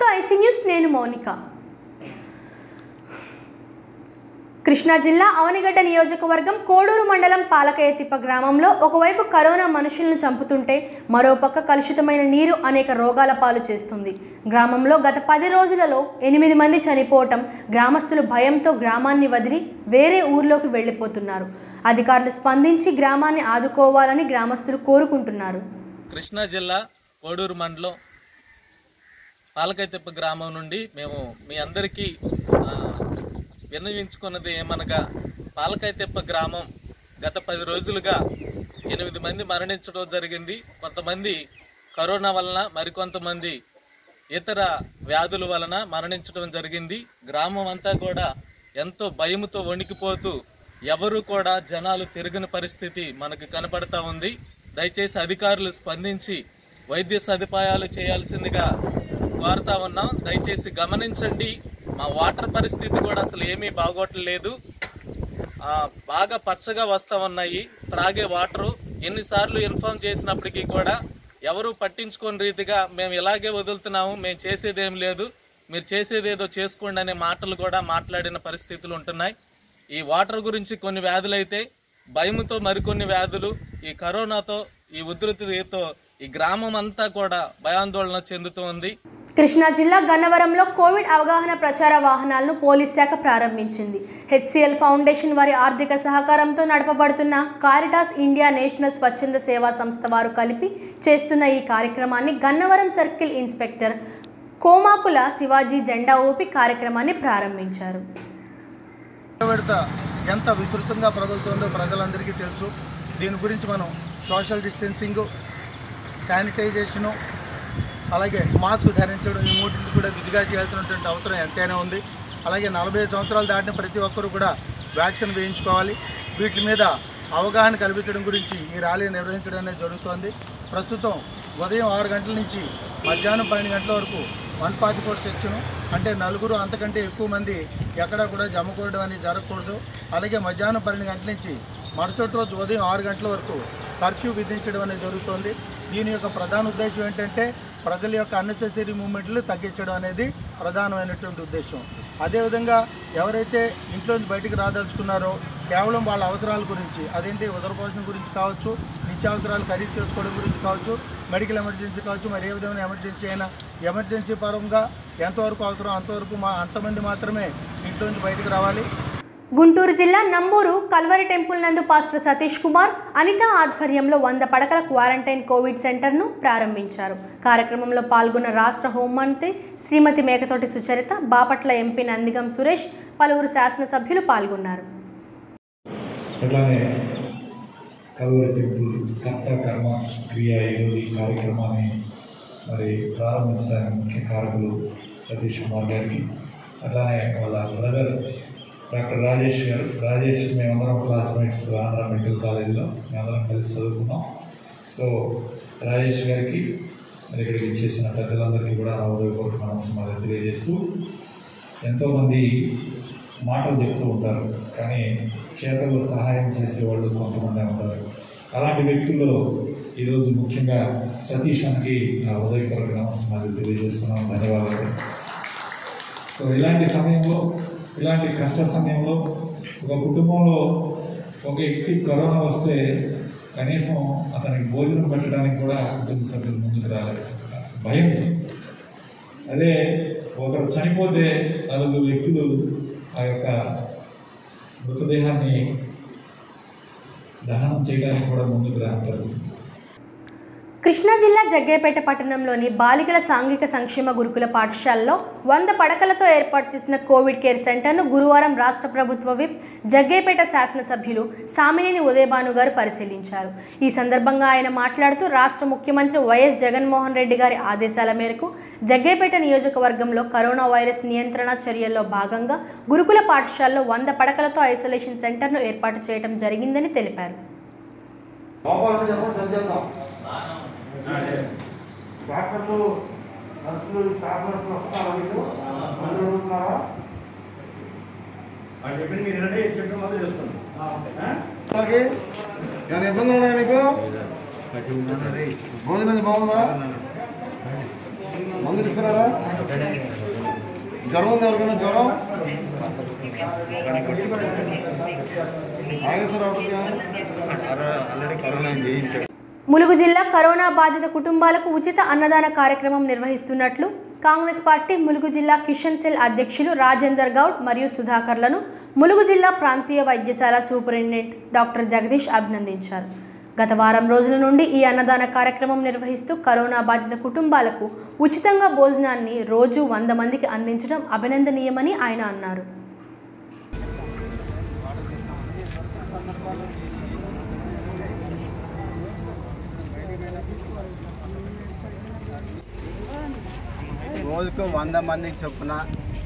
to IC news నేను మౌనిక కృష్ణా జిల్లా అవనిగడ్డ నియోజకవర్గం కోడూరు మండలం పాలకయతిప్ప గ్రామంలో ఒకవైపు కరోనా మనుషులను చంపుతుంటే మరోపక్క కలుషితమైన నీరు అనేక రోగాల పాలు చేస్తుంది గ్రామంలో గత పది రోజులలో ఎనిమిది మంది చనిపోవటం గ్రామస్తులు భయంతో గ్రామాన్ని వదిలి వేరే ఊర్లోకి వెళ్ళిపోతున్నారు అధికారులు స్పందించి గ్రామాన్ని ఆదుకోవాలని గ్రామస్తులు కోరుకుంటున్నారు కృష్ణా జిల్లా కోడూరు మండలం పాలకైతిప్ప గ్రామం నుండి మేము మీ అందరికీ ఆ, విన్నవించుకున్నది ఏమనగా పాలకైతిప్ప గ్రామం గత పది రోజులుగా ఎనిమిది మంది మరణించడం జరిగింది కొంతమంది కరోనా వలన మరికొంతమంది ఇతర వ్యాధుల వలన మరణించడం జరిగింది గ్రామం అంతా కూడా ఎంతో భయముతో వణికిపోతూ ఎవరు కూడా జనాలు తిరగని పరిస్థితి మనకు కనపడతా ఉంది దయచేసి అధికారులు స్పందించి వైద్య సదుపాయాలు చేయాల్సిందిగా కోరుతా ఉన్నాం దయచేసి గమనించండి మా వాటర్ పరిస్థితి కూడా అసలు ఏమీ బాగోట్లేదు ఆ, బాగా పచ్చగా వస్తూ ఉన్నాయి త్రాగే వాటరు ఎన్నిసార్లు ఇన్ఫార్మ్ చేసినప్పటికీ కూడా ఎవరు పట్టించుకోని రీతిగా మేము ఇలాగే వదులుతున్నాము మేము చేసేదేం లేదు మీరు చేసేదేదో చేసుకోండి అనే మాటలు కూడా మాట్లాడిన పరిస్థితులు ఉంటున్నాయి ఈ వాటర్ గురించి కొన్ని వ్యాధులు అయితే భయముతో మరికొన్ని వ్యాధులు ఈ కరోనాతో ఈ ఉధృతితో ఈ గ్రామం అంతా కూడా భయాందోళన చెందుతోంది కృష్ణా జిల్లా గన్నవరంలో కోవిడ్ అవగాహన ప్రచార వాహనాలను పోలీస్ శాఖ ప్రారంభించింది హెచ్సిఎల్ ఫౌండేషన్ వారి ఆర్థిక సహకారంతో నడపబడుతున్న కారిటాస్ ఇండియా నేషనల్ స్వచ్ఛంద సేవా సంస్థ వారు కలిపి చేస్తున్న ఈ కార్యక్రమాన్ని గన్నవరం సర్కిల్ ఇన్స్పెక్టర్ కోమాకుల శివాజీ జెండా ఊపి కార్యక్రమాన్ని ప్రారంభించారు విడత ఎంత విస్తృతంగా ప్రబలుతుందో ప్రజలందరికీ తెలుసు దీని గురించి మనం సోషల్ డిస్టెన్సింగ్ శానిటైజేషను అలాగే మాస్క్ ధరించడం ఈ మూడింటి కూడా విధిగా చేయాల్సినటువంటి అవసరం ఎంతైనా ఉంది అలాగే నలభై సంవత్సరాలు దాటిన ప్రతి ఒక్కరూ కూడా వ్యాక్సిన్ వేయించుకోవాలి వీటి మీద అవగాహన కల్పించడం గురించి ఈ ర్యాలీ నిర్వహించడం అనేది జరుగుతోంది ప్రస్తుతం ఉదయం ఆరు గంటల నుంచి మధ్యాహ్నం పన్నెండు గంటల వరకు వన్ ఫార్టీ ఫోర్ సెక్షన్ అంటే నలుగురు అంతకంటే ఎక్కువ మంది ఎక్కడా కూడా జమకూడడం అనేది జరగకూడదు అలాగే మధ్యాహ్నం పన్నెండు గంటల నుంచి మరుసటి రోజు ఉదయం ఆరు గంటల వరకు కర్ఫ్యూ విధించడం అనేది జరుగుతోంది దీని యొక్క ప్రధాన ఉద్దేశం ఏంటంటే ప్రజల యొక్క అన్నెసెసరీ మూమెంట్లు తగ్గించడం అనేది ప్రధానమైనటువంటి ఉద్దేశం అదేవిధంగా ఎవరైతే ఇంట్లో నుంచి బయటికి రాదలుచుకున్నారో కేవలం వాళ్ళ అవసరాల గురించి అదేంటి ఉదరపోషణ గురించి కావచ్చు నిత్యావసరాలు ఖరీదు చేసుకోవడం గురించి కావచ్చు మెడికల్ ఎమర్జెన్సీ కావచ్చు మరి ఏ విధమైన ఎమర్జెన్సీ అయినా ఎమర్జెన్సీ పరంగా ఎంతవరకు అవసరం అంతవరకు మా అంతమంది మాత్రమే ఇంట్లో నుంచి బయటికి రావాలి గుంటూరు జిల్లా నంబూరు కల్వరి టెంపుల్ నందు పాస్టర్ సతీష్ కుమార్ అనిత ఆధ్వర్యంలో వంద పడకల క్వారంటైన్ కోవిడ్ సెంటర్ను ప్రారంభించారు కార్యక్రమంలో పాల్గొన్న రాష్ట్ర హోంమంత్రి శ్రీమతి మేకతోటి సుచరిత బాపట్ల ఎంపీ నందిగం సురేష్ పలువురు శాసనసభ్యులు పాల్గొన్నారు అట్లానే కలువరి టెంపుల్ కర్త కర్మ క్రియ ఈరోజు ఈ కార్యక్రమాన్ని మరి ప్రారంభించడానికి ముఖ్య కారకులు సతీష్ కుమార్ గారికి అట్లానే వాళ్ళ బ్రదర్ డాక్టర్ రాజేష్ గారు రాజేష్ మేమందరం క్లాస్మేట్స్ ఆంధ్ర మెడికల్ కాలేజీలో మేమందరం కలిసి చదువుకున్నాం సో రాజేష్ గారికి మరి ఇక్కడికి ఇచ్చేసిన పెద్దలందరికీ కూడా నా ఉదయపూర్వక నమస్కారాలు తెలియజేస్తూ ఎంతోమంది మాటలు చెప్తూ ఉంటారు కానీ చేతల్లో సహాయం చేసేవాళ్ళు కొంతమంది ఉంటారు అలాంటి వ్యక్తుల్లో ఈరోజు ముఖ్యంగా సతీష్ అన్కి నా ఉదయపూర్వక నమస్కారాలు తెలియజేస్తున్నాను ధన్యవాదాలు సో ఇలాంటి సమయంలో ఇలాంటి కష్ట సమయంలో ఒక కుటుంబంలో ఒక వ్యక్తి కరోనా వస్తే కనీసం అతనికి భోజనం పెట్టడానికి కూడా కుటుంబ సభ్యులు ముందుకు రాలేదు భయం అదే ఒకరు చనిపోతే నలుగురు వ్యక్తులు ఆ యొక్క మృతదేహాన్ని దహనం చేయడానికి కూడా ముందుకు రాని పరిస్థితి కృష్ణా జిల్లా జగ్గేపేట పట్టణంలోని బాలికల సాంఘిక సంక్షేమ గురుకుల పాఠశాలలో వంద పడకలతో ఏర్పాటు చేసిన కోవిడ్ కేర్ సెంటర్ను గురువారం రాష్ట్ర ప్రభుత్వ విప్ జగ్గేపేట శాసనసభ్యులు సామినేని ఉదయభాను గారు పరిశీలించారు ఈ సందర్భంగా ఆయన మాట్లాడుతూ రాష్ట్ర ముఖ్యమంత్రి వైఎస్ జగన్మోహన్ రెడ్డి గారి ఆదేశాల మేరకు జగ్గేపేట నియోజకవర్గంలో కరోనా వైరస్ నియంత్రణ చర్యల్లో భాగంగా గురుకుల పాఠశాలలో వంద పడకలతో ఐసోలేషన్ సెంటర్ను ఏర్పాటు చేయడం జరిగిందని తెలిపారు లోపలికి చెప్పండి సరిచేద్దాం డాక్టర్లు నర్సులు స్టాఫ్ నర్సులు వస్తారా మీకు అందరూ ఉన్నారా వాళ్ళు చెప్పింది మీరు వినండి చెప్పిన మొదలు చేసుకోండి అలాగే ఏమైనా ఇబ్బంది ఉన్నాయా మీకు భోజనం బాగుందా మందులు ఇస్తున్నారా జ్వరం ఉంది ఎవరికైనా జ్వరం ఆగేశ్వర ఆల్రెడీ కరోనా చేయించాడు ములుగు జిల్లా కరోనా బాధిత కుటుంబాలకు ఉచిత అన్నదాన కార్యక్రమం నిర్వహిస్తున్నట్లు కాంగ్రెస్ పార్టీ ములుగు జిల్లా కిషన్ సెల్ అధ్యక్షులు రాజేందర్ గౌడ్ మరియు సుధాకర్లను ములుగు జిల్లా ప్రాంతీయ వైద్యశాల సూపరింటెండెంట్ డాక్టర్ జగదీష్ అభినందించారు గత వారం రోజుల నుండి ఈ అన్నదాన కార్యక్రమం నిర్వహిస్తూ కరోనా బాధిత కుటుంబాలకు ఉచితంగా భోజనాన్ని రోజు వంద మందికి అందించడం అభినందనీయమని ఆయన అన్నారు రోజుకు వంద మందికి చొప్పున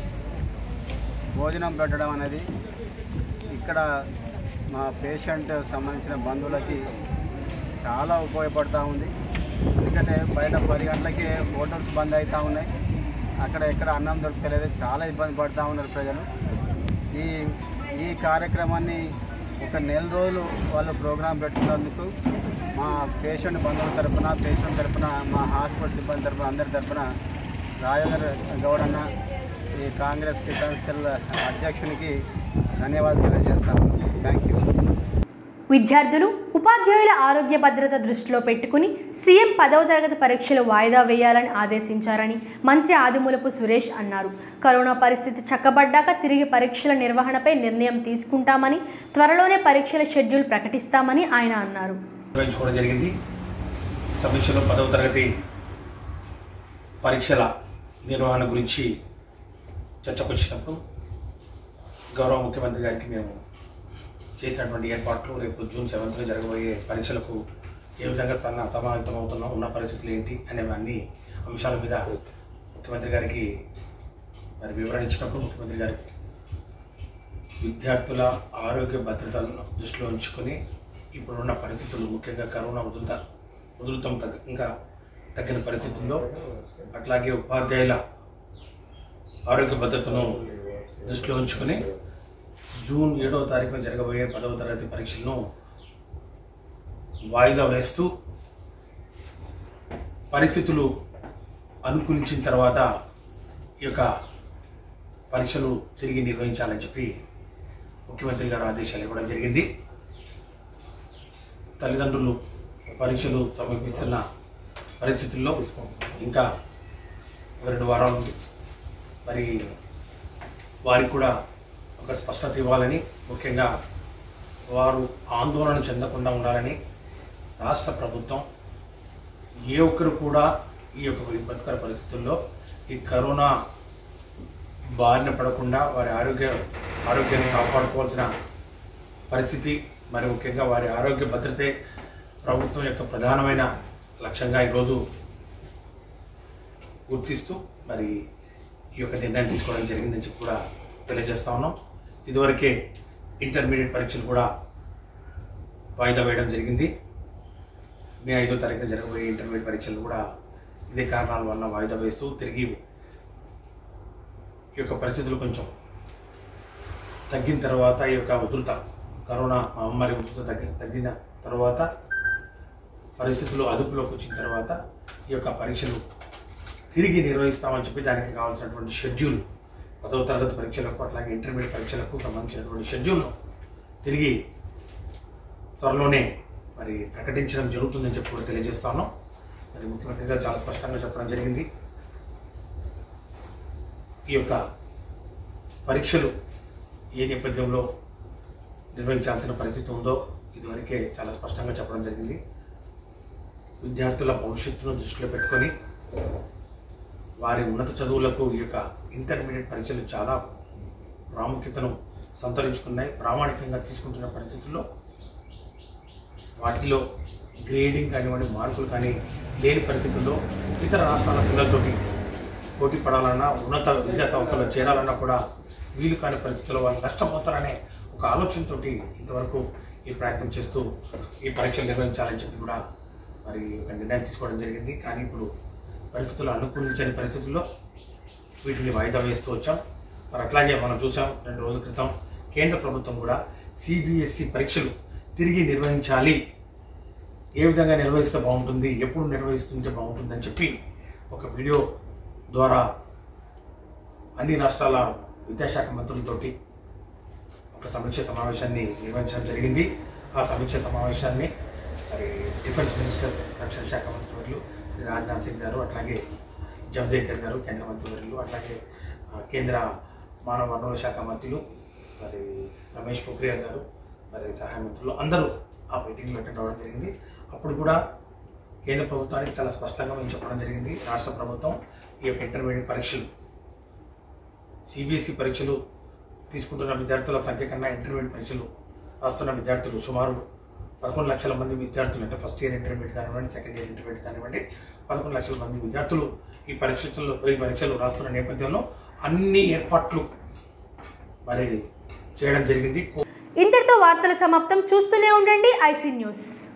భోజనం పెట్టడం అనేది ఇక్కడ మా పేషెంట్ సంబంధించిన బంధువులకి చాలా ఉపయోగపడుతూ ఉంది ఎందుకంటే బయట పది గంటలకి హోటల్స్ బంద్ అవుతూ ఉన్నాయి అక్కడ ఎక్కడ అన్నం దొరకలేదు చాలా ఇబ్బంది పడుతూ ఉన్నారు ప్రజలు ఈ ఈ కార్యక్రమాన్ని ఒక నెల రోజులు వాళ్ళు ప్రోగ్రాం పెట్టుకున్నందుకు మా పేషెంట్ బంధువుల తరపున పేషెంట్ తరపున మా హాస్పిటల్ సిబ్బంది తరపున అందరి తరపున రాజేంద్ర గౌడ్ అన్న ఈ కాంగ్రెస్ కిసాన్ సెల్ అధ్యక్షునికి ధన్యవాదాలు తెలియజేస్తాను థ్యాంక్ యూ విద్యార్థులు ఉపాధ్యాయుల ఆరోగ్య భద్రత దృష్టిలో పెట్టుకుని సీఎం పదవ తరగతి పరీక్షలు వాయిదా వేయాలని ఆదేశించారని మంత్రి ఆదిమూలపు సురేష్ అన్నారు కరోనా పరిస్థితి చక్కబడ్డాక తిరిగి పరీక్షల నిర్వహణపై నిర్ణయం తీసుకుంటామని త్వరలోనే పరీక్షల షెడ్యూల్ ప్రకటిస్తామని ఆయన అన్నారు నిర్వహించుకోవడం జరిగింది సమీక్షలో పదవ తరగతి పరీక్షల నిర్వహణ గురించి చర్చకు వచ్చినప్పుడు గౌరవ ముఖ్యమంత్రి గారికి మేము చేసినటువంటి ఏర్పాట్లు రేపు జూన్ సెవెంత్న జరగబోయే పరీక్షలకు ఏ విధంగా సన్న సమాహితం అవుతున్నాం ఉన్న పరిస్థితులు ఏంటి అనే అన్ని అంశాల మీద ముఖ్యమంత్రి గారికి మరి వివరణ ఇచ్చినప్పుడు ముఖ్యమంత్రి గారు విద్యార్థుల ఆరోగ్య భద్రతలను దృష్టిలో ఉంచుకొని ఇప్పుడున్న పరిస్థితులు ముఖ్యంగా కరోనా ఉధృత ఉధృతం తగ్గ ఇంకా తగ్గిన పరిస్థితుల్లో అట్లాగే ఉపాధ్యాయుల ఆరోగ్య భద్రతను దృష్టిలో ఉంచుకొని జూన్ ఏడవ తారీఖున జరగబోయే పదవ తరగతి పరీక్షలను వాయిదా వేస్తూ పరిస్థితులు అనుకూలించిన తర్వాత ఈ యొక్క పరీక్షలు తిరిగి నిర్వహించాలని చెప్పి ముఖ్యమంత్రి గారు ఆదేశాలు ఇవ్వడం జరిగింది తల్లిదండ్రులు పరీక్షలు సమీపిస్తున్న పరిస్థితుల్లో ఇంకా ఒక రెండు వారాలు ఉంది మరి వారికి కూడా ఒక స్పష్టత ఇవ్వాలని ముఖ్యంగా వారు ఆందోళన చెందకుండా ఉండాలని రాష్ట్ర ప్రభుత్వం ఏ ఒక్కరు కూడా ఈ యొక్క విపత్కర పరిస్థితుల్లో ఈ కరోనా బారిన పడకుండా వారి ఆరోగ్య ఆరోగ్యాన్ని కాపాడుకోవాల్సిన పరిస్థితి మరి ముఖ్యంగా వారి ఆరోగ్య భద్రతే ప్రభుత్వం యొక్క ప్రధానమైన లక్ష్యంగా ఈరోజు గుర్తిస్తూ మరి ఈ యొక్క నిర్ణయం తీసుకోవడం జరిగిందని చెప్పి కూడా తెలియజేస్తా ఉన్నాం ఇదివరకే ఇంటర్మీడియట్ పరీక్షలు కూడా వాయిదా వేయడం జరిగింది మే ఐదో తారీఖున జరగబోయే ఇంటర్మీడియట్ పరీక్షలు కూడా ఇదే కారణాల వల్ల వాయిదా వేస్తూ తిరిగి ఈ యొక్క పరిస్థితులు కొంచెం తగ్గిన తర్వాత ఈ యొక్క ఉధృత కరోనా మహమ్మారి ఉధృత తగ్గి తగ్గిన తర్వాత పరిస్థితులు అదుపులోకి వచ్చిన తర్వాత ఈ యొక్క పరీక్షలు తిరిగి నిర్వహిస్తామని చెప్పి దానికి కావాల్సినటువంటి షెడ్యూల్ పదవ తరగతి పరీక్షలకు అట్లాగే ఇంటర్మీడియట్ పరీక్షలకు సంబంధించినటువంటి షెడ్యూల్ను తిరిగి త్వరలోనే మరి ప్రకటించడం జరుగుతుందని చెప్పి కూడా తెలియజేస్తాను మరి ముఖ్యమంత్రి గారు చాలా స్పష్టంగా చెప్పడం జరిగింది ఈ యొక్క పరీక్షలు ఏ నేపథ్యంలో నిర్వహించాల్సిన పరిస్థితి ఉందో ఇదివరకే చాలా స్పష్టంగా చెప్పడం జరిగింది విద్యార్థుల భవిష్యత్తును దృష్టిలో పెట్టుకొని వారి ఉన్నత చదువులకు ఈ యొక్క ఇంటర్మీడియట్ పరీక్షలు చాలా ప్రాముఖ్యతను సంతరించుకున్నాయి ప్రామాణికంగా తీసుకుంటున్న పరిస్థితుల్లో వాటిలో గ్రేడింగ్ కానివ్వండి మార్కులు కానీ లేని పరిస్థితుల్లో ఇతర రాష్ట్రాల పిల్లలతోటి పోటీ పడాలన్నా ఉన్నత విద్యా సంస్థలో చేరాలన్నా కూడా వీలు కాని పరిస్థితుల్లో వాళ్ళు నష్టపోతారనే ఒక ఆలోచనతోటి ఇంతవరకు ఈ ప్రయత్నం చేస్తూ ఈ పరీక్షలు నిర్వహించాలని చెప్పి కూడా మరి ఒక నిర్ణయం తీసుకోవడం జరిగింది కానీ ఇప్పుడు పరిస్థితులు అనుకూలించని పరిస్థితుల్లో వీటిని వాయిదా వేస్తూ వచ్చాం మరి అట్లాగే మనం చూసాం రెండు రోజుల క్రితం కేంద్ర ప్రభుత్వం కూడా సిబిఎస్ఈ పరీక్షలు తిరిగి నిర్వహించాలి ఏ విధంగా నిర్వహిస్తే బాగుంటుంది ఎప్పుడు నిర్వహిస్తుంటే బాగుంటుంది అని చెప్పి ఒక వీడియో ద్వారా అన్ని రాష్ట్రాల విద్యాశాఖ మంత్రులతోటి ఒక సమీక్ష సమావేశాన్ని నిర్వహించడం జరిగింది ఆ సమీక్ష సమావేశాన్ని మరి డిఫెన్స్ మినిస్టర్ రక్షణ శాఖ మంత్రివర్యులు శ్రీ రాజ్నాథ్ సింగ్ గారు అట్లాగే జవదేకర్ గారు కేంద్ర మంత్రివర్యులు అట్లాగే ఆ, కేంద్ర మానవ వనరుల శాఖ మంత్రులు మరి రమేష్ పొఖ్రియాల్ గారు మరి సహాయ మంత్రులు అందరూ ఆ మీటింగ్లో అటెండ్ అవ్వడం జరిగింది అప్పుడు కూడా కేంద్ర ప్రభుత్వానికి చాలా స్పష్టంగా మేము చెప్పడం జరిగింది రాష్ట్ర ప్రభుత్వం ఈ యొక్క ఇంటర్మీడియట్ పరీక్షలు సిబిఎస్ఈ పరీక్షలు తీసుకుంటున్న విద్యార్థుల సంఖ్య కన్నా ఇంటర్మీడియట్ పరీక్షలు రాస్తున్న విద్యార్థులు సుమారు పదకొండు లక్షల మంది విద్యార్థులు అంటే ఫస్ట్ ఇయర్ ఇంటర్మీడియట్ కానివ్వండి సెకండ్ ఇయర్ ఇంటర్మీడియట్ కానివ్వండి పదకొండు లక్షల మంది విద్యార్థులు ఈ పరీక్షలు ఈ పరీక్షలు రాస్తున్న నేపథ్యంలో అన్ని ఏర్పాట్లు మరి చేయడం జరిగింది ఇంతటితో వార్తల సమాప్తం చూస్తూనే ఉండండి ఐసీ న్యూస్